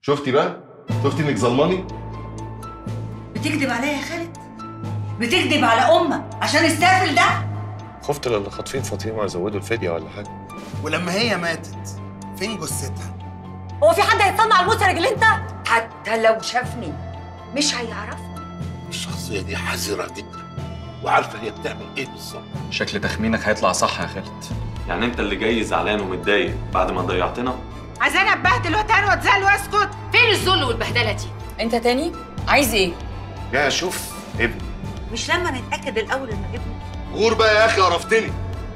شفتي بقى شفتي انك ظلماني بتكذب عليا يا خالد بتكذب على امك عشان السافل ده خفت للي خاطفين فاطمه يزودوا الفديه ولا حاجه ولما هي ماتت فين جثتها؟ هو في حد هيتصنع المسرج اللي انت حتى لو شافني مش هيعرفني الشخصية دي حذرة جدا وعارفة هي بتعمل ايه بالظبط شكل تخمينك هيطلع صح يا خالد يعني انت اللي جاي زعلان ومتضايق بعد ما ضيعتنا عايزاني اتبهدل واتهان واتذل واسكت فين الذل والبهدله دي انت تاني عايز ايه يا شوف ابني مش لما نتاكد الاول ان ابني غور بقى يا اخي قرفتني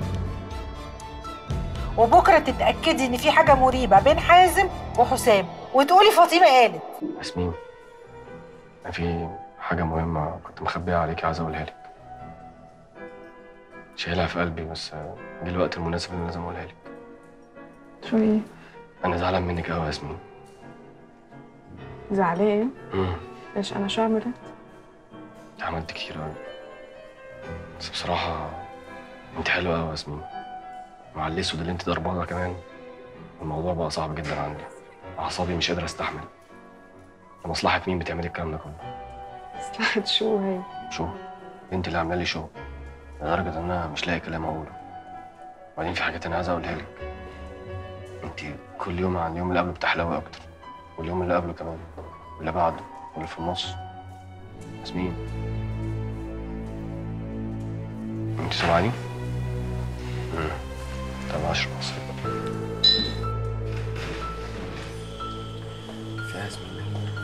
وبكره تتاكدي ان في حاجه مريبه بين حازم وحسام وتقولي فاطمه قالت ياسمين أنا في حاجة مهمة كنت مخبيها عليكي عايز أقولها لك شايلها في قلبي بس جه الوقت المناسب اللي لازم أقولها لك شو ايه؟ أنا زعلان منك أوي يا ياسمين زعلان؟ مم. ليش انا شو عملت؟ عملت كتير أوي بس بصراحة أنت حلوة أوي يا ياسمين مع الأسود اللي أنت ضربانها كمان الموضوع بقى صعب جدا عندي أعصابي مش قادرة أستحمل لمصلحة مين بتعملي الكلام ده كله مصلحة شو هي؟ شو انت اللي عامله لي شو لدرجه ان انا مش لاقي كلام اقوله وبعدين في حاجات انا عايز اقولها لك انت كل يوم عن اليوم اللي قبله بتحلوي اكتر واليوم اللي قبله كمان واللي بعده واللي في النص ياسمين انت سامعاني؟ مم. طب اشرب عصير كفايه ياسمين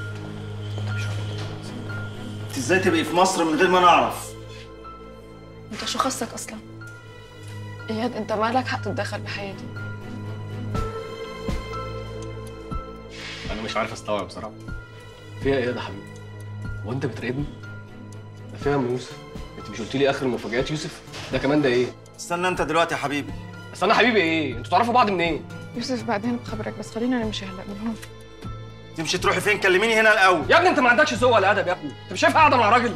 انت ازاي تبقي في مصر من غير ما نعرف؟ انت شو خصك اصلا؟ اياد انت مالك حق تتدخل بحياتي انا مش عارف استوعب بصراحه فيها ايه يا حبيبي هو انت بتراقبني ده فيها ام يوسف انت مش قلت لي اخر المفاجآت يوسف ده كمان ده ايه استنى انت دلوقتي يا حبيبي استنى حبيبي ايه انتوا تعرفوا بعض منين يوسف بعدين بخبرك بس خلينا نمشي هلا من هون تمشي تروحي فين كلميني هنا الاول يا ابني انت ما عندكش ذوق ولا ادب يا ابني انت مش شايف قاعده مع راجل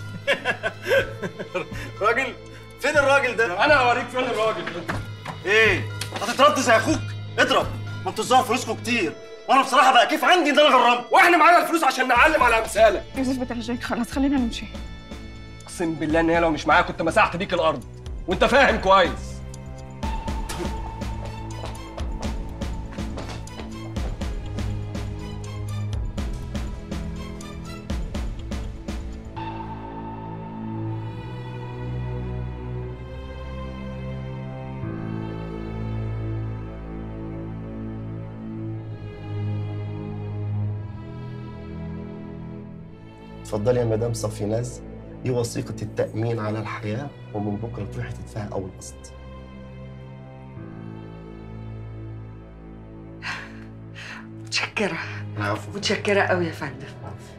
راجل فين الراجل ده؟ انا هوريك فين الراجل ده ايه؟ هتترد زي اخوك؟ اضرب ما انتوا الظاهر فلوسكم كتير وانا بصراحه بقى كيف عندي ان انا غرمت واحنا معانا الفلوس عشان نعلم على امثالك يوسف بترجيك خلاص خلينا نمشي اقسم بالله ان هي لو مش معايا كنت مسحت بيك الارض وانت فاهم كويس اتفضلي يا مدام صفيناز دي وثيقة التأمين على الحياة ومن بكرة تروحي تدفعي أول قسط متشكره العفو متشكره قوي يا فندم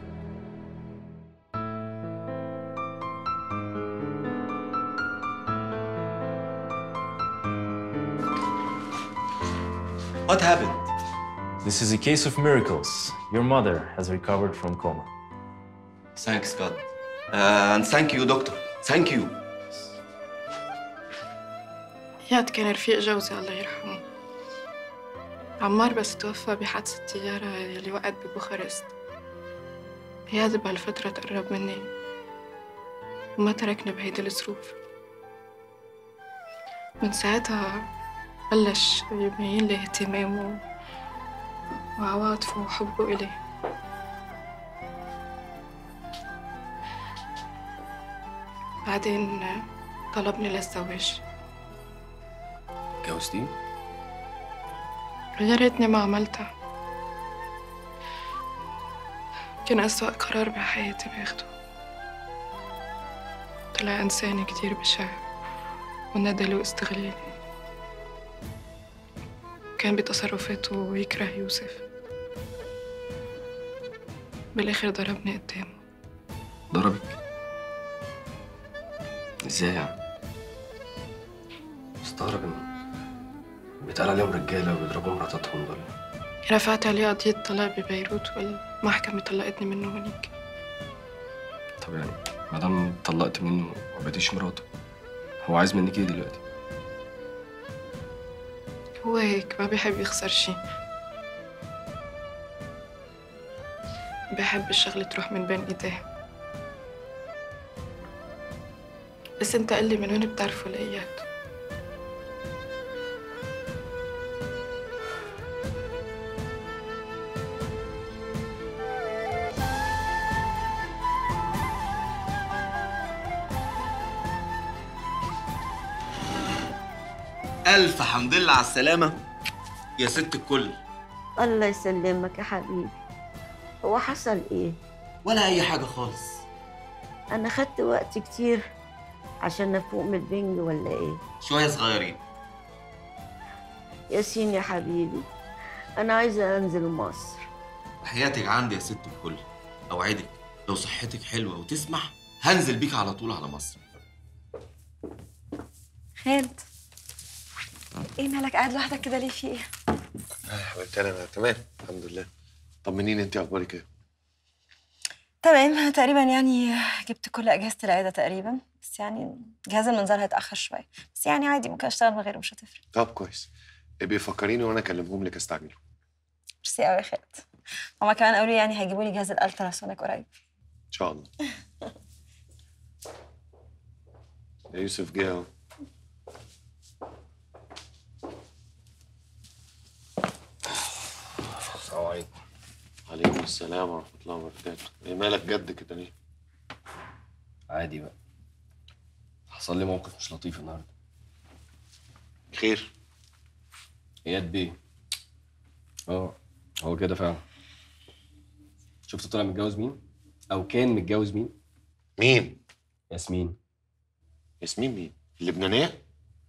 What happened? This is a case of miracles. Your mother has recovered from coma. Thanks, God. Uh, and thank you, doctor. Thank you. اياد كان رفيق جوزي الله يرحمه عمار بس توفى بحادثة طيارة يلي وقعت ببوخارست اياد بهالفترة تقرب مني وما تركني بهيدي الظروف من ساعتها بلش يبين لي اهتمامه وعواطفه وحبه إلي بعدين طلبني للزواج اتجوزتيه؟ يا ريتني ما عملتها كان أسوأ قرار بحياتي باخده طلع إنسان كتير بشع وندل واستغلالي كان بتصرفاته يكره يوسف بالآخر ضربني قدامه ضربك ازاي يعني؟ مستغرب ان بيتقال عليهم رجاله وبيضربوا مراتاتهم دول رفعت عليه قضية طلاق ببيروت والمحكمة طلقتني منه هنيك طب يعني ما دام طلقت منه وما بقيتيش مراته هو عايز منك ايه دلوقتي؟ هو هيك ما بيحب يخسر شي بحب الشغلة تروح من بين ايديه بس انت قل لي من وين بتعرفوا الايات ألف حمد لله على السلامة يا ست الكل الله يسلمك يا حبيبي هو حصل ايه ولا أي حاجة خالص انا خدت وقت كتير عشان افوق من البنج ولا ايه شوية صغيرين ياسين يا حبيبي انا عايزه انزل مصر وحياتك عندي يا ست الكل أوعدك لو صحتك حلوة وتسمح هنزل بيك على طول على مصر خالد ايه مالك قاعد لوحدك كده ليه في ايه؟ يا حبيبتي انا تمام الحمد لله طمنيني انت اخبارك ايه تمام تقريبا يعني جبت كل اجهزه العياده تقريبا بس يعني جهاز المنظار هيتاخر شويه بس يعني عادي ممكن اشتغل من غيره مش هتفرق طب كويس ابقي فكريني وانا اكلمهم لك استعجلوا ميرسي قوي يا خالد هما كمان قالوا لي يعني هيجيبوا لي جهاز الالتراسونيك قريب ان شاء الله يا يوسف جه اهو السلام عليكم عليكم السلام ورحمه الله وبركاته ايه مالك جد كده ليه عادي بقى حصل لي موقف مش لطيف النهارده خير اياد بيه اه هو كده فعلا شفت طلع متجوز مين او كان متجوز مين مين ياسمين ياسمين مين اللبنانيه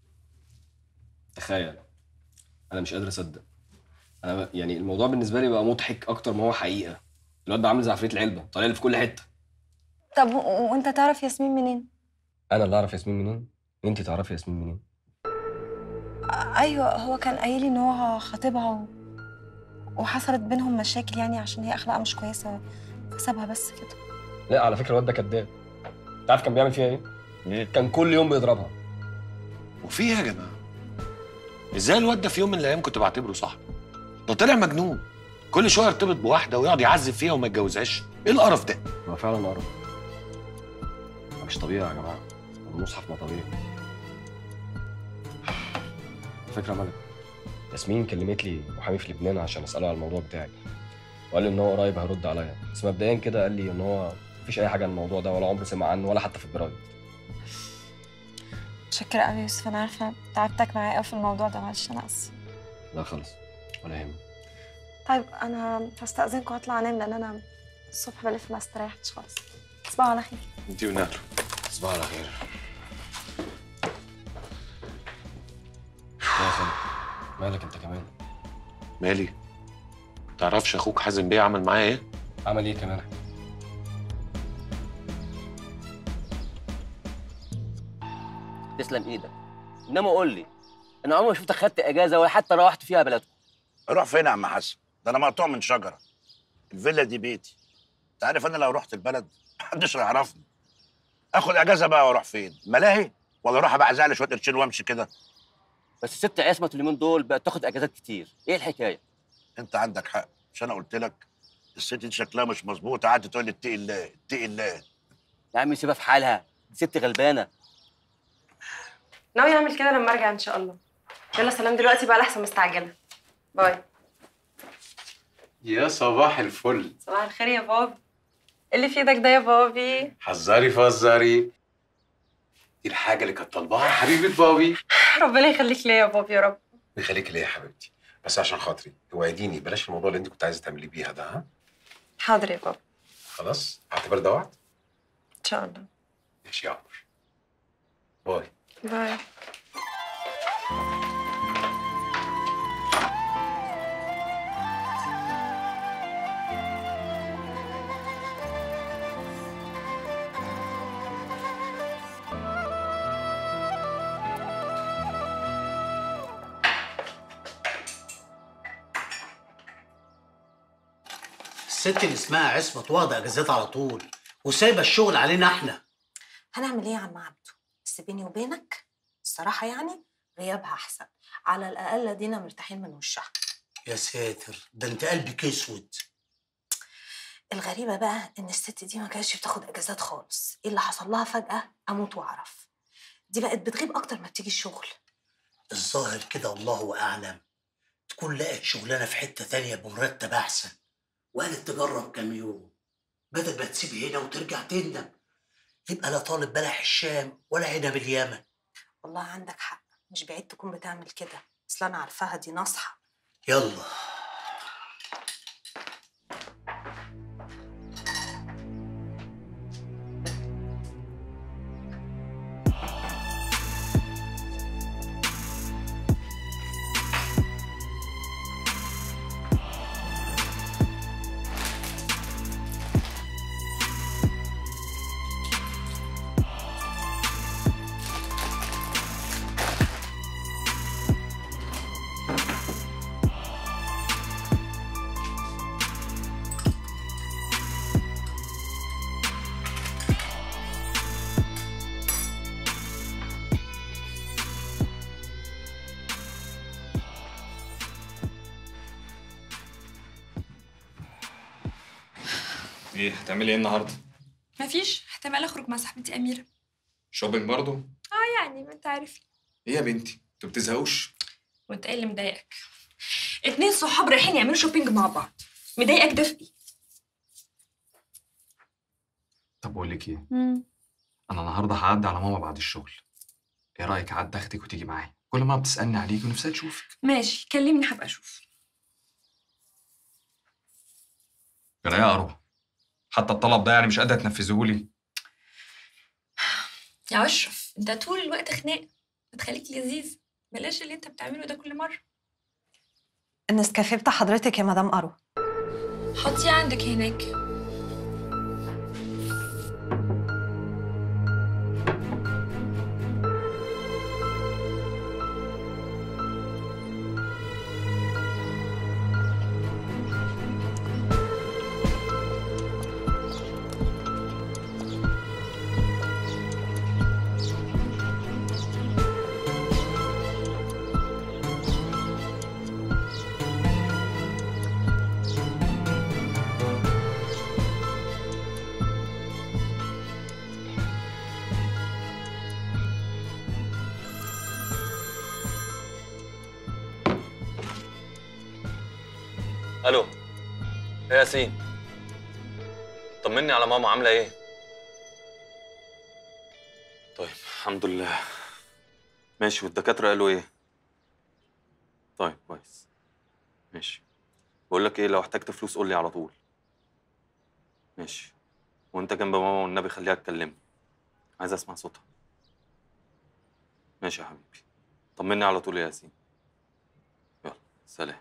تخيل انا مش قادر اصدق انا ب... يعني الموضوع بالنسبه لي بقى مضحك اكتر ما هو حقيقه الواد ده عامل زي عفريت العلبه طالع لي في كل حته طب و- وانت تعرف ياسمين منين؟ انا اللي اعرف ياسمين منين انت تعرفي ياسمين منين آه، ايوه هو كان قايل لي ان هو خطيبها و... وحصلت بينهم مشاكل يعني عشان هي اخلاقها مش كويسه فسابها بس كده لا على فكره الواد ده كذاب انت عارف كان بيعمل فيها ايه كان كل يوم بيضربها وفي ايه يا جماعه ازاي الواد ده في يوم من الايام كنت بعتبره صاحبي ده طلع مجنون كل شويه يرتبط بواحده ويقعد يعذب فيها وما يتجوزهاش ايه القرف ده هو فعلا قرف مش طبيعي يا جماعه المصحف ما طبيعي فكره ملك ياسمين كلمت لي محامي في لبنان عشان اساله على الموضوع بتاعي وقال لي ان هو قريب هيرد عليا بس مبدئيا كده قال لي ان هو مفيش اي حاجه عن الموضوع ده ولا عمره سمع عنه ولا حتى في الجرايد متشكره قوي يا يوسف انا عارفه تعبتك معايا قوي في الموضوع ده معلش انا اسفه لا خالص ولا يهمك طيب انا هستأذنكم واطلع انام لان انا الصبح بلف ما استريحتش خالص تصبحوا على خير انت ونهله تصبح على خير يا خالد مالك انت كمان مالي تعرفش اخوك حازم بيه عمل معايا ايه عمل ايه كمان تسلم ايدك انما قول لي انا عمري ما شفتك خدت اجازه ولا حتى روحت فيها بلدكم اروح فين يا عم حسن ده انا مقطوع من شجره الفيلا دي بيتي انت عارف انا لو رحت البلد محدش هيعرفني اخد اجازه بقى واروح فين ملاهي ولا اروح ابقى لي شويه قرشين وامشي كده بس ست عصمت اليومين دول بقت تاخد اجازات كتير ايه الحكايه انت عندك حق مش انا قلت لك الست دي شكلها مش مظبوط قعدت تقول لي اتقي الله اتقي الله يا عم سيبها في حالها دي ست غلبانه ناوي اعمل كده لما ارجع ان شاء الله يلا سلام دلوقتي بقى لحسن مستعجله باي يا صباح الفل صباح الخير يا بابي إيه اللي في ايدك ده يا بابي حذري فزري دي الحاجة اللي كانت طالباها حبيبة بابي ربنا يخليك ليا يا بابي يا رب يخليك ليه يا حبيبتي بس عشان خاطري اوعديني بلاش الموضوع اللي انت كنت عايزه تعملي بيها ده ها حاضر يا بابا خلاص اعتبر ده وعد ان شاء الله ماشي يا عمر باي باي الست اللي اسمها عصمت واخده اجازات على طول وسايبه الشغل علينا احنا هنعمل ايه يا عم عبده بس بيني وبينك الصراحه يعني غيابها احسن على الاقل دينا مرتاحين من وشها يا ساتر ده انت قلبك اسود الغريبة بقى إن الست دي ما كانتش بتاخد أجازات خالص إيه اللي حصل لها فجأة أموت وأعرف دي بقت بتغيب أكتر ما بتيجي الشغل الظاهر كده الله اعلم تكون لقت شغلانه في حته تانية بمرتب احسن وقالت تجرب كام يوم بدل ما تسيب هنا وترجع تندم يبقى لا طالب بلح الشام ولا عنب اليمن والله عندك حق مش بعيد تكون بتعمل كده أصل أنا عارفاها دي ناصحة يلا ايه هتعملي ايه النهارده؟ مفيش احتمال اخرج مع صاحبتي اميره شوبينج برضو؟ اه يعني ما انت عارف ايه يا بنتي؟ انتوا بتزهقوش؟ وانت ايه اللي مضايقك اتنين صحاب رايحين يعملوا شوبينج مع بعض مضايقك ده في ايه طب بقول لك ايه؟ انا النهارده هعدي على ماما بعد الشغل ايه رايك اعدي اخدك وتيجي معايا؟ كل ما بتسالني عليك ونفسها تشوفك ماشي كلمني هبقى اشوف جرايه يا اروح حتى الطلب ده يعني مش قادره تنفذه لي يا اشرف انت طول الوقت خناق ما تخليك لذيذ بلاش اللي انت بتعمله ده كل مره النسكافيه بتاع حضرتك يا مدام أرو حطيه عندك هناك الو ايه يا ياسين طمني على ماما عامله ايه طيب الحمد لله ماشي والدكاتره قالوا ايه طيب كويس ماشي بقول لك ايه لو احتجت فلوس قول لي على طول ماشي وانت جنب ماما والنبي خليها تكلمني عايز اسمع صوتها ماشي يا حبيبي طمني على طول يا ياسين يلا سلام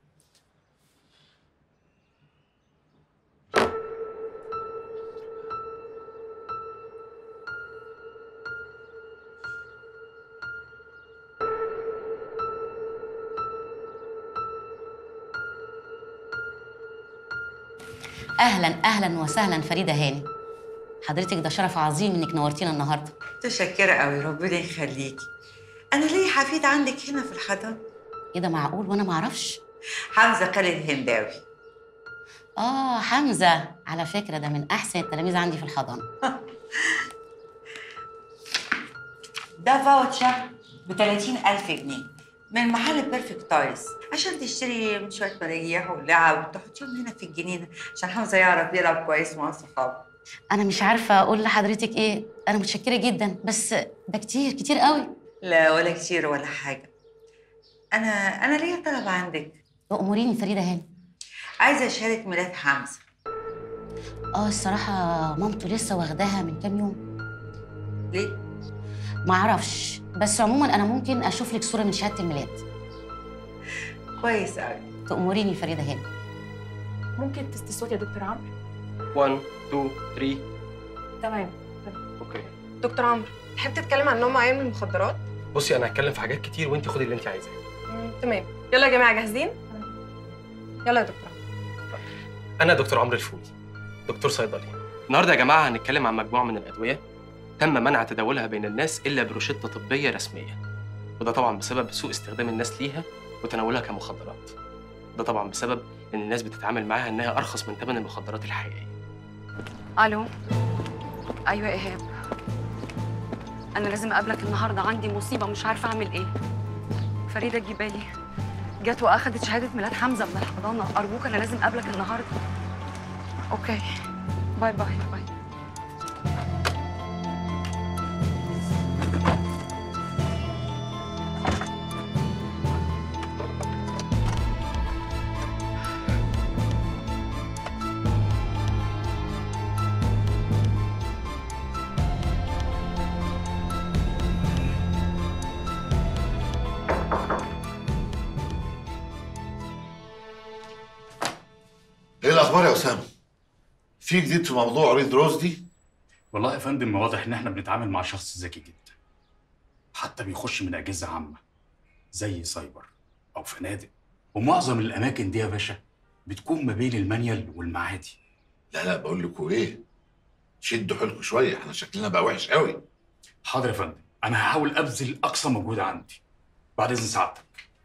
اهلا اهلا وسهلا فريده هاني حضرتك ده شرف عظيم انك نورتينا النهارده متشكرة قوي ربنا يخليكي أنا ليا حفيد عندك هنا في الحضانة ايه ده معقول وانا ما اعرفش حمزة خالد هنداوي اه حمزه على فكره ده من احسن التلاميذ عندي في الحضانه ده فاوتشر ب 30000 جنيه من محل بيرفكت تايلز عشان تشتري من شوية مراجيح ولعب وتحطيهم هنا في الجنينة عشان حمزة يعرف يلعب كويس مع صحابه انا مش عارفه اقول لحضرتك ايه انا متشكره جدا بس ده كتير كتير قوي لا ولا كتير ولا حاجة أنا أنا ليا طلب عندك اموريني فريده هاني عايزة أشارك ميلاد حمزة اه الصراحه مامته لسه واخداها من كام يوم ليه؟ ما اعرفش بس عموما انا ممكن اشوف لك صوره من شهاده الميلاد كويس قوي تأمريني فريده هاني ممكن تست صوت يا دكتور عمرو 1 2 3 تمام اوكي دكتور عمرو تحب تتكلم عن نوع معين من المخدرات بصي انا هتكلم في حاجات كتير وانت خدي اللي انت عايزاه تمام يلا يا جماعه جاهزين يلا يا دكتور انا دكتور عمرو الفولي دكتور صيدلي النهارده يا جماعه هنتكلم عن مجموعه من الادويه تم منع تداولها بين الناس الا بروشته طبيه رسميه وده طبعا بسبب سوء استخدام الناس ليها وتناولها كمخدرات ده طبعا بسبب ان الناس بتتعامل معاها انها ارخص من ثمن المخدرات الحقيقيه الو ايوه ايهاب انا لازم اقابلك النهارده عندي مصيبه مش عارفه اعمل ايه فريده جبالي جت واخدت شهاده ميلاد حمزه من الحضانه ارجوك انا لازم اقابلك النهارده اوكي باي باي باي ايه الاخبار يا اسامه في جديد في موضوع ريد روز دي والله يا فندم واضح ان احنا بنتعامل مع شخص ذكي جدا حتى بيخش من اجهزه عامه زي سايبر او فنادق ومعظم الاماكن دي يا باشا بتكون ما بين المانيال والمعادي لا لا بقول لكم ايه شدوا حيلكم شويه احنا شكلنا بقى وحش قوي حاضر يا فندم انا هحاول ابذل اقصى مجهود عندي بعد اذن سعادتك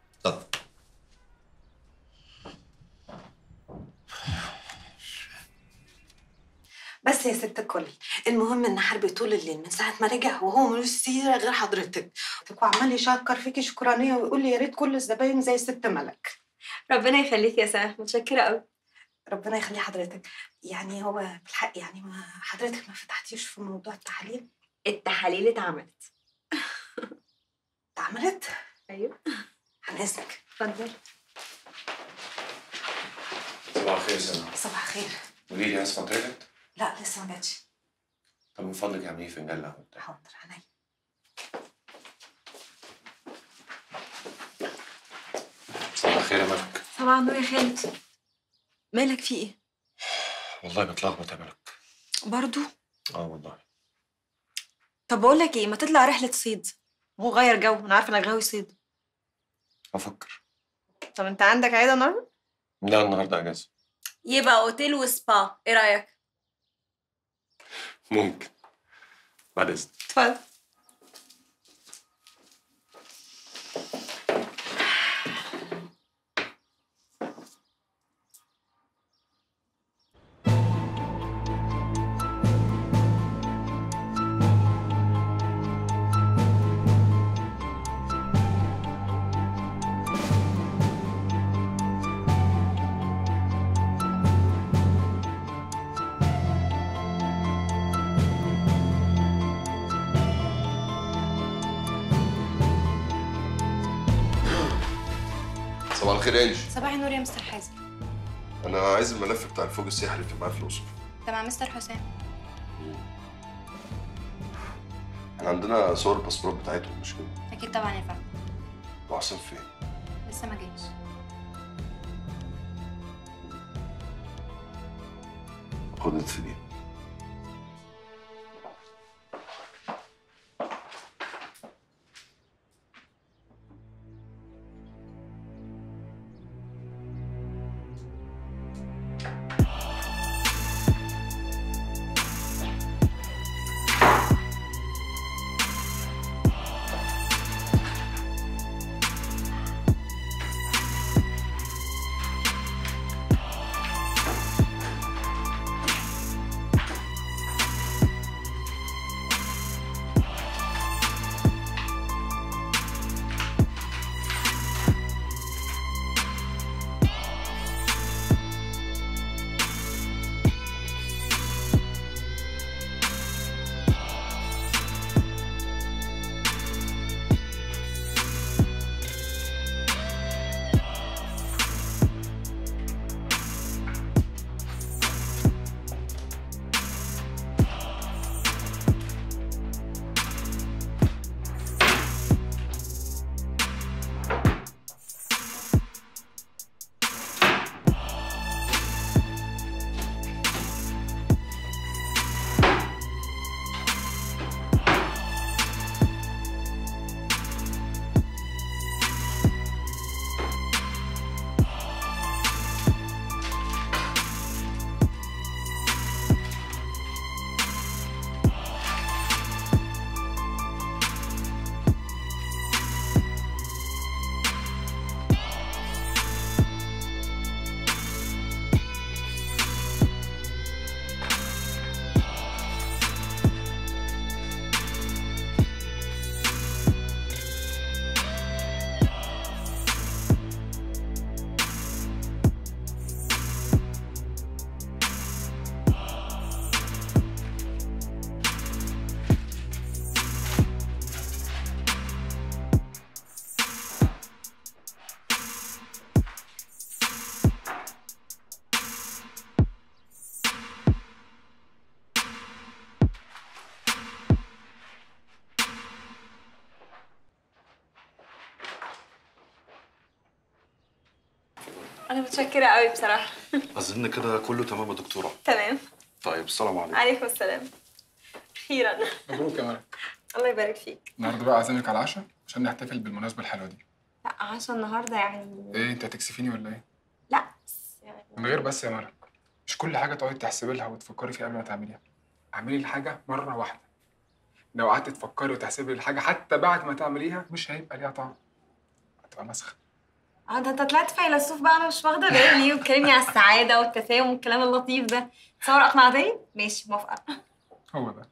بس يا ست الكل المهم ان حربي طول الليل من ساعه ما رجع وهو ملوش سيره غير حضرتك وعمال يشكر فيكي شكرانيه ويقول لي يا ريت كل الزباين زي الست ملك ربنا يخليك يا ساره متشكره قوي ربنا يخلي حضرتك يعني هو بالحق يعني ما حضرتك ما فتحتيش في موضوع التحاليل التحاليل اتعملت اتعملت ايوه عن اذنك اتفضل صباح الخير سلمى صباح الخير قولي لي اسمها طلعت لا لسه ما جاتش طب من فضلك اعملي فنجان قهوه حاضر عينيا صباح الخير يا ملك صباح النور يا خالد مالك في ايه والله متلخبط يا ملك برضو اه والله طب بقول لك ايه ما تطلع رحله صيد هو غير جو انا عارفه انك غاوي صيد افكر طب انت عندك عياده النهارده لا النهارده اجازه يبقى اوتيل وسبا ايه رايك ممكن بعد اذنك اتفضل صباح الخير يا انجي صباح النور يا مستر حازم انا عايز الملف بتاع الفوج السياحي اللي كان معايا في الاقصر ده مع مستر حسام احنا عندنا صور الباسبورات بتاعتهم مش كده اكيد طبعا يا فندم وحسام فين لسه ما جاش خد انت دي انا متشكره قوي بصراحه اظن كده كله تمام يا دكتوره تمام طيب السلام عليكم عليكم السلام اخيرا مبروك يا ملك الله يبارك فيك النهارده بقى عازمك على العشاء عشان نحتفل بالمناسبة الحلوة دي لا عشان النهارده يعني ايه انت هتكسفيني ولا ايه؟ لا بس يعني من غير بس يا ملك مش كل حاجة تقعدي تحسبي لها وتفكري فيها قبل ما تعمليها اعملي الحاجة مرة واحدة لو قعدتي تفكري وتحسبي الحاجة حتى بعد ما تعمليها مش هيبقى ليها طعم هتبقى مسخة اه ده انت طلعت فيلسوف بقى انا مش واخده بالي وتكلمني على السعاده والتفاهم والكلام اللطيف ده تصور اقنعتني ماشي موافقه هو ده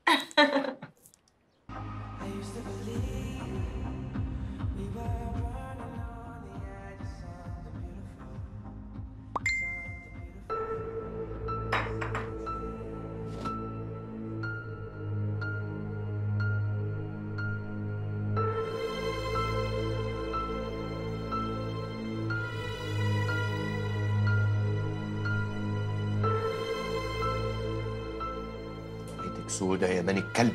ايدك سودة يا بني الكلب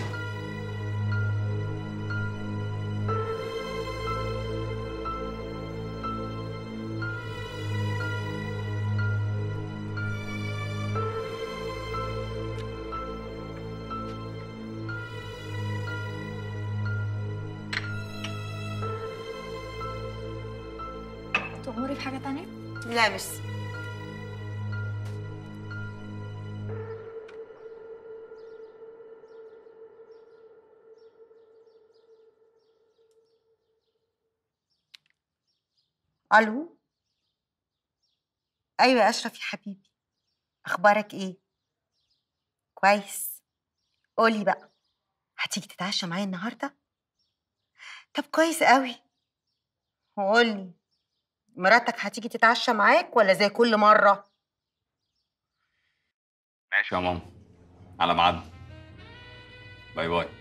تأمري بحاجه تانية لا مش الو ايوه يا اشرف يا حبيبي اخبارك ايه كويس قولي بقى هتيجي تتعشى معايا النهارده طب كويس قوي وقولي مراتك هتيجي تتعشى معاك ولا زي كل مره ماشي يا ماما على ميعاد باي باي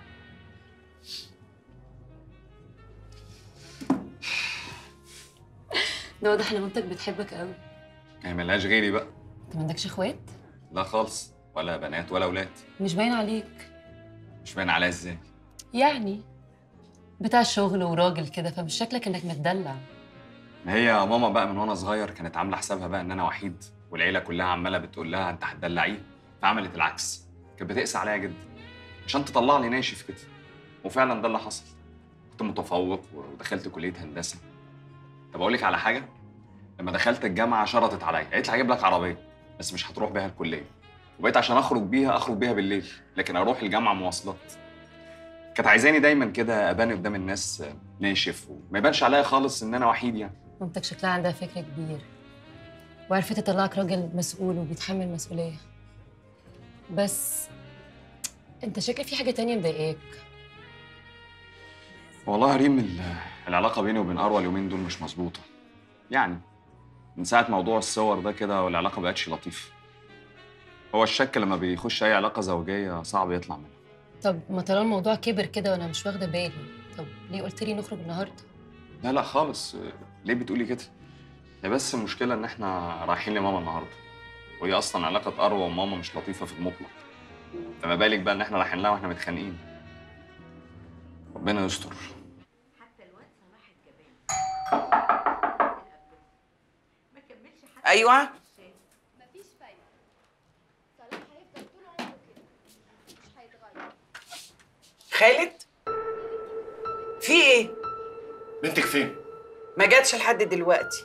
ده واضح ان مامتك بتحبك قوي هي ملهاش غيري بقى انت ما عندكش اخوات لا خالص ولا بنات ولا اولاد مش باين عليك مش باين عليا ازاي يعني بتاع شغل وراجل كده فمش شكلك انك متدلع ما هي يا ماما بقى من وانا صغير كانت عامله حسابها بقى ان انا وحيد والعيله كلها عماله بتقول لها انت هتدلعيه فعملت العكس كانت بتقسى عليا جدا عشان تطلع لي ناشف كده وفعلا ده اللي حصل كنت متفوق ودخلت كليه هندسه طب اقول لك على حاجه لما دخلت الجامعه شرطت عليا قالت لي هجيب لك عربيه بس مش هتروح بيها الكليه وبقيت عشان اخرج بيها اخرج بيها بالليل لكن اروح الجامعه مواصلات كانت عايزاني دايما كده ابان قدام الناس ناشف وما يبانش عليا خالص ان انا وحيد يعني مامتك شكلها عندها فكر كبير وعرفت تطلعك راجل مسؤول وبيتحمل مسؤولية بس انت شكل في حاجة تانية مضايقاك والله يا ريم ال- العلاقه بيني وبين اروى اليومين دول مش مظبوطه يعني من ساعه موضوع الصور ده كده والعلاقه بقتش لطيفه هو الشك لما بيخش اي علاقه زوجيه صعب يطلع منها طب ما طالما الموضوع كبر كده وانا مش واخدة بالي طب ليه قلت لي نخرج النهاردة لا لا خالص ليه بتقولي كده هي بس المشكله ان احنا رايحين لماما النهارده وهي اصلا علاقه اروى وماما مش لطيفه في المطلق فما بالك بقى ان احنا رايحين لها واحنا متخانقين ربنا يستر ايوه خالد في ايه بنتك فين؟ ما جاتش لحد دلوقتي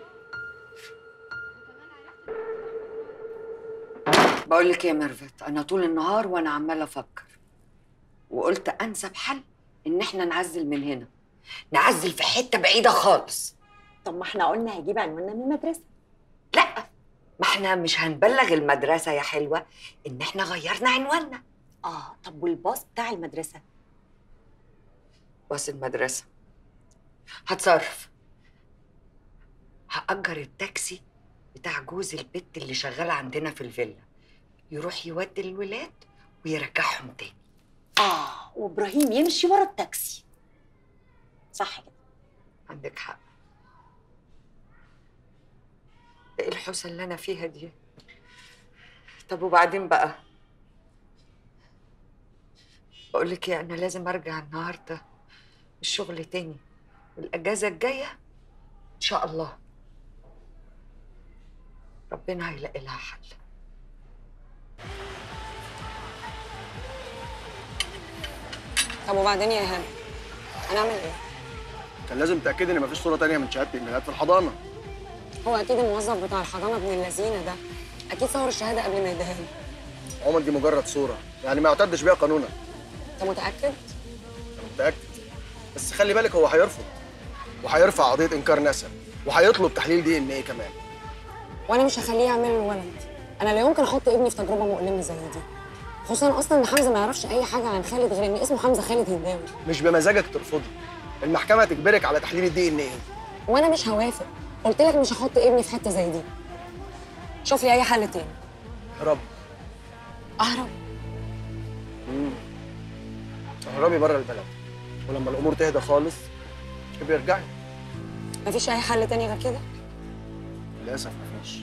بقول لك ايه يا ميرفت انا طول النهار وانا عماله افكر وقلت انسب حل ان احنا نعزل من هنا نعزل في حته بعيده خالص طب ما احنا قلنا هيجيب عنواننا من المدرسه لا ما احنا مش هنبلغ المدرسه يا حلوه ان احنا غيرنا عنواننا اه طب والباص بتاع المدرسه باص المدرسه هتصرف هأجر التاكسي بتاع جوز البت اللي شغالة عندنا في الفيلا يروح يودي الولاد ويرجعهم تاني اه وابراهيم يمشي ورا التاكسي صح كده عندك حق ايه الحوسه اللي انا فيها دي طب وبعدين بقى بقول لك ايه انا لازم ارجع النهارده الشغل تاني والاجازه الجايه ان شاء الله ربنا هيلاقي لها حل طب وبعدين يا ايهاب هنعمل ايه كان لازم تاكدي ان مفيش صوره تانية من شهاده الميلاد في الحضانه هو اكيد الموظف بتاع الحضانه ابن اللذينه ده اكيد صور الشهاده قبل ما يديها لي عمر دي مجرد صوره يعني ما يعتدش بيها قانونا انت متاكد انا متاكد بس خلي بالك هو هيرفض وهيرفع قضيه انكار نسب وهيطلب تحليل دي ان ايه كمان وانا مش هخليه يعمل له الولد انا لا يمكن احط ابني في تجربه مؤلمه زي دي خصوصا اصلا ان حمزه ما يعرفش اي حاجه عن خالد غير ان اسمه حمزه خالد هنداوي مش بمزاجك ترفضي المحكمه تجبرك على تحليل الدي ان ايه وانا مش هوافق قلت لك مش هحط ابني في حته زي دي شوف لي اي حل تاني اهربي اهرب مم. اهربي بره البلد ولما الامور تهدى خالص ابقي ارجعي مفيش اي حل تاني غير كده للاسف مفيش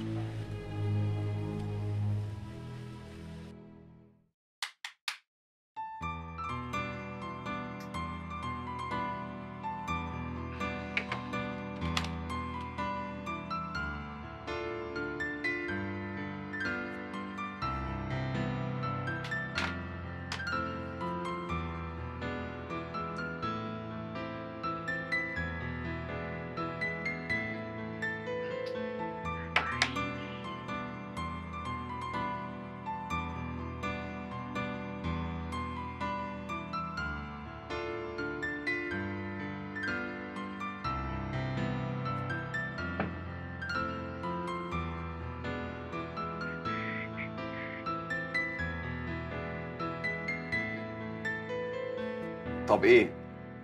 طب ايه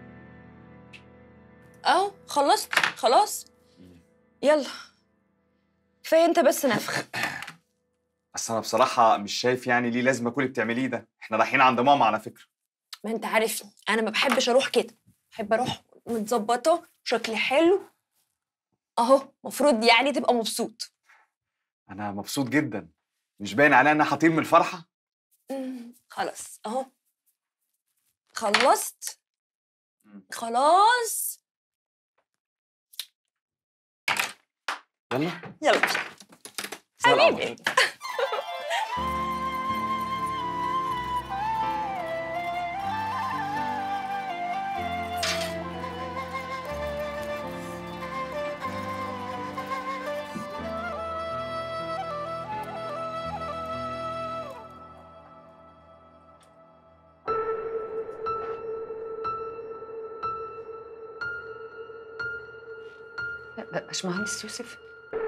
اهو خلصت خلاص يلا كفايه انت بس نفخ بس انا بصراحه مش شايف يعني ليه لازم كل اللي بتعمليه ده احنا رايحين عند ماما على فكره ما انت عارفني انا ما بحبش اروح كده بحب اروح متظبطه شكلي حلو اهو مفروض يعني تبقى مبسوط انا مبسوط جدا مش باين عليا ان انا هطير من الفرحه مم، خلاص اهو خلصت خلاص يلا يلا زي القمر. حبيبي باشمهندس يوسف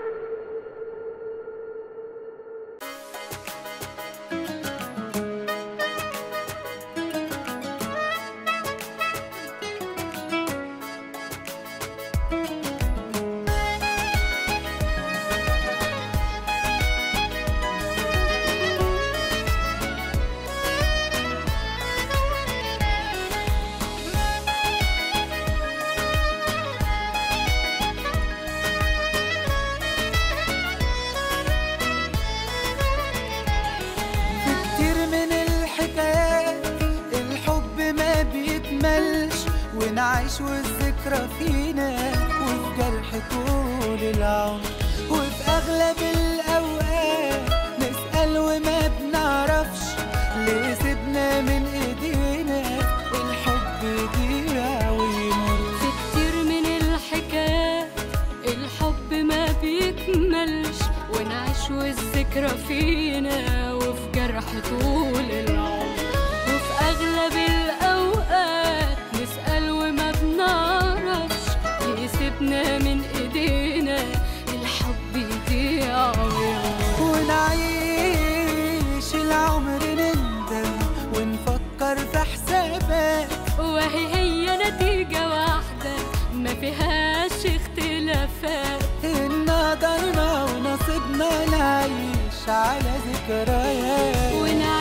كتير من الحكايات الحب ما بيكملش ونعيش والذكرى فينا وفي جرح طول العمر وفي أغلب الأوقات نسأل وما بنعرفش ليه سيبنا من إيدينا الحب يضيع ويمر في كتير من الحكايات الحب ما بيكملش ونعيش والذكرى فينا وفي جرح طول العمر وفي أغلب الأوقات نسأل وما بنعرفش يسيبنا من إيدينا الحب يضيع ويمر ونعيش العمر نندم ونفكر في حسابات وهي هي نتيجة واحدة ما فيهاش اختلافات إن قدرنا ونصيبنا نعيش على ذكريات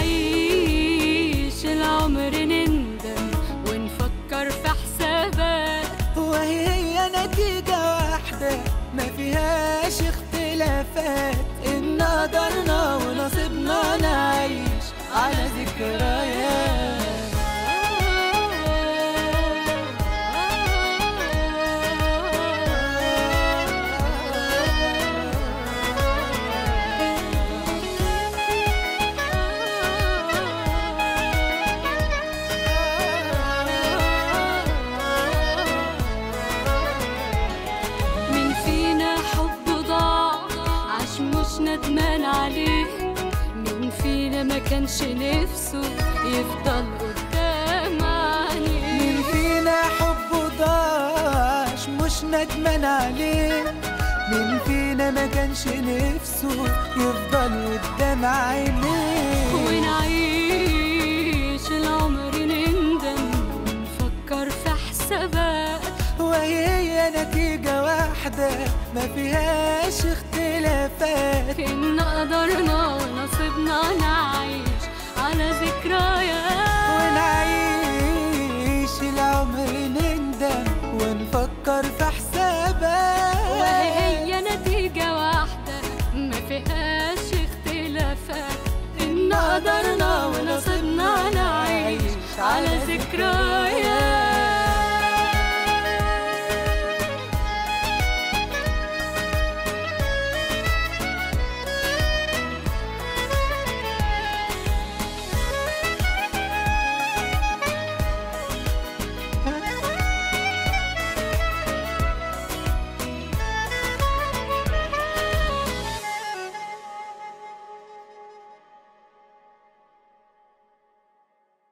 ونعيش العمر نندم ونفكر في حسابات وهي هي نتيجة واحدة ما فيهاش اختلافات إن قدرنا ونصيبنا نعيش على ذكريات فينا ما كانش نفسه يفضل قدام عينيه مين فينا حبه ضاعش مش ندمان عليه مين فينا ما كانش نفسه يفضل قدام عينيه ونعيش العمر نندم ونفكر في حسابات وهي نتيجة واحدة ما فيهاش اختلافات إن قدرنا ونصيبنا نعيش على ذكريات ونعيش العمر نندم